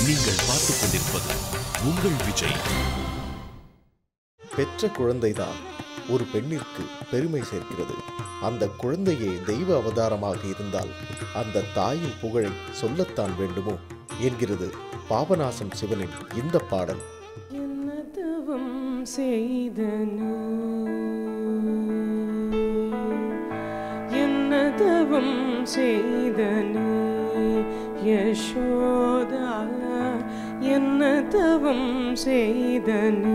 நீங்கள் பார்த்துக் கொண்டிருப்பது உங்கள் விஜய் பெற்ற குழந்தைதான் ஒரு பெண்ணிற்கு பெருமை சேர்க்கிறது அந்த குழந்தையே தெய்வ அவதாரமாக இருந்தால் அந்த தாயின் புகழை சொல்லத்தான் வேண்டுமோ என்கிறது பாபநாசம் சிவனின் இந்த பாடல் என்ன தவம் செய்தனு என்ன தவம் செய்தனு யசோதா என்ன தவம் செய்தனு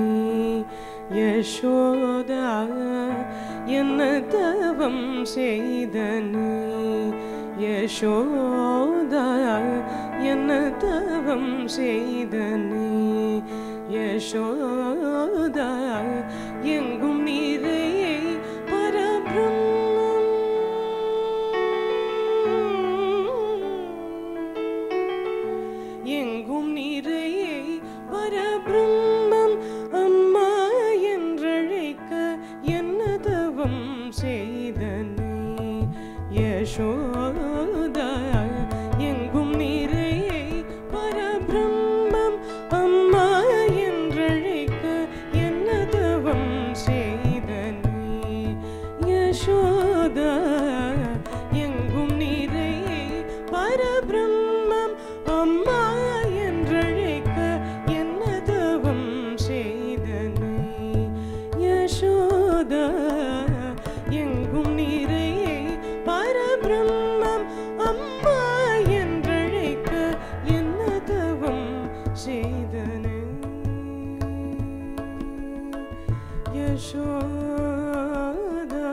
யசோதா என்ன தவம் செய்தனு யசோதா என்ன தவம் செய்தனு யசோதா எங்கும் நீரையே பரபிரம்மம் எங்கும் நிறையே பரபிரம்மம் அம்மா என்றழைக்க என்ன தவம் செய்தனே யசோதா எங்கும் நிறையே பரபிரம்மம் அம்மா என்றழைக்க என்ன தவம் செய்தனே யசோதா எங்கும் நிறையே பரபிரம்மம் அம்மா என்றழைக்க என்ன தவம் செய்தனே யசோதா எங்கும் நிறையே பரபிரம்மம் அம்மா என்றழைக்க என்ன தவம் செய்தனே யசோதா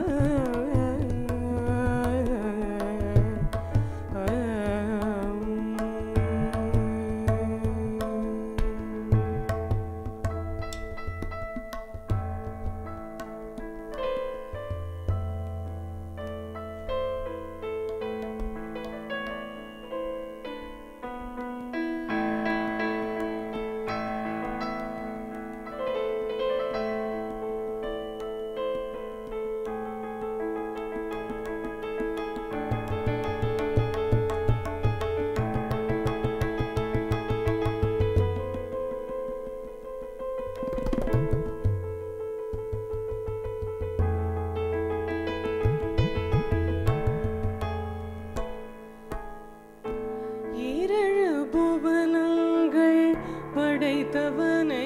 ஈரழு புவனங்கள் படைத்தவனை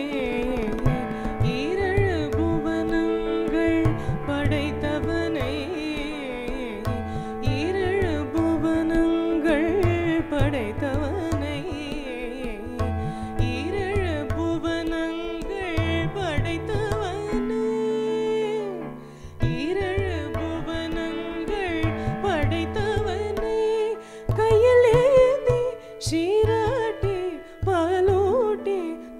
ஈரழு புவனங்கள் படைத்தவனை ஈரழு புவனங்கள் படைத்தவனை ஈரழு புவனங்கள் படைத்தவனை ஈரழு புவனங்கள் படைத்தவனை கையில் ஏந்தி சீராட்டி பாலூட்டி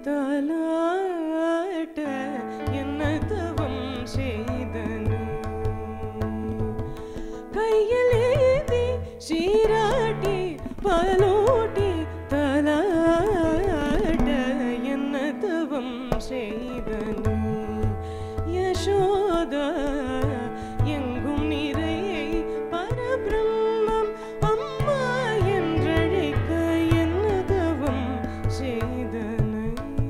தாலாட்ட என்ன தவம் செய்தனு கையில் ஏந்தி சீராட்டி பாலூட்டி தாலாட்ட என்ன தவம் செய்தனு யசோதா எங்கும் நிறையை பரபிரம்மம் அம்மா என்றழைக்க என்ன தவம் செய்தனை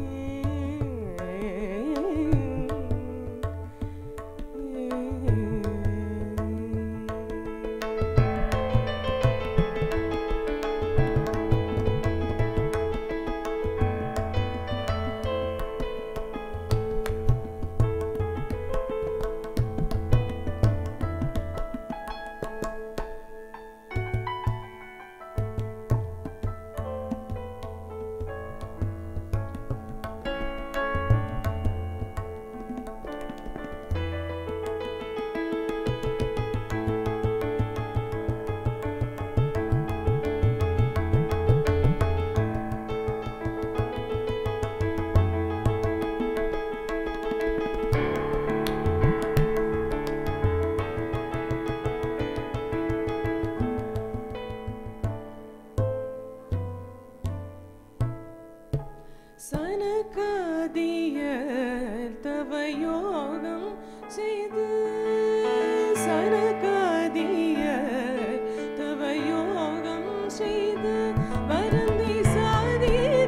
சனகாதிய தவயோகம் செய்து சனகாதிய தவயோகம் செய்து வருந்தி சாதிய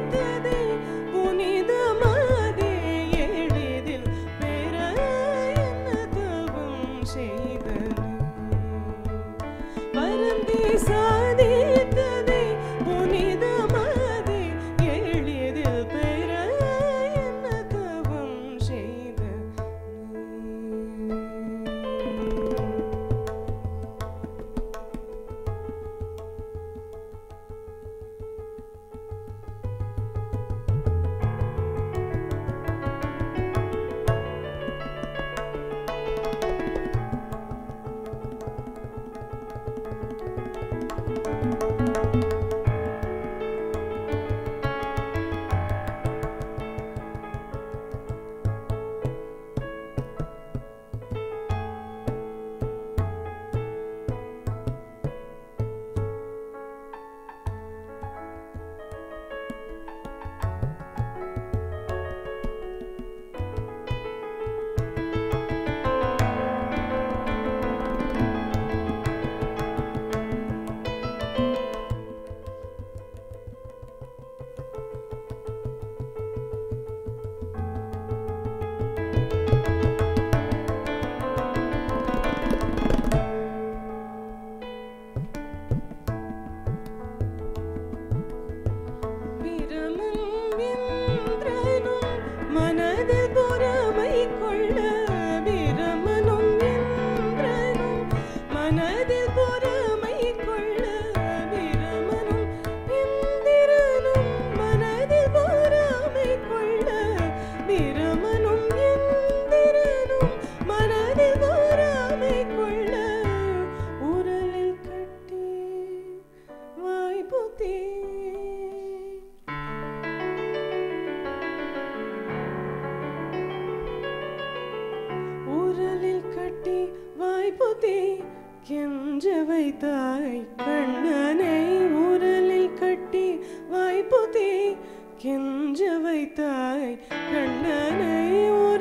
வாய்ப்புதி கெஞ்ச வைத்தாய் கண்ணனை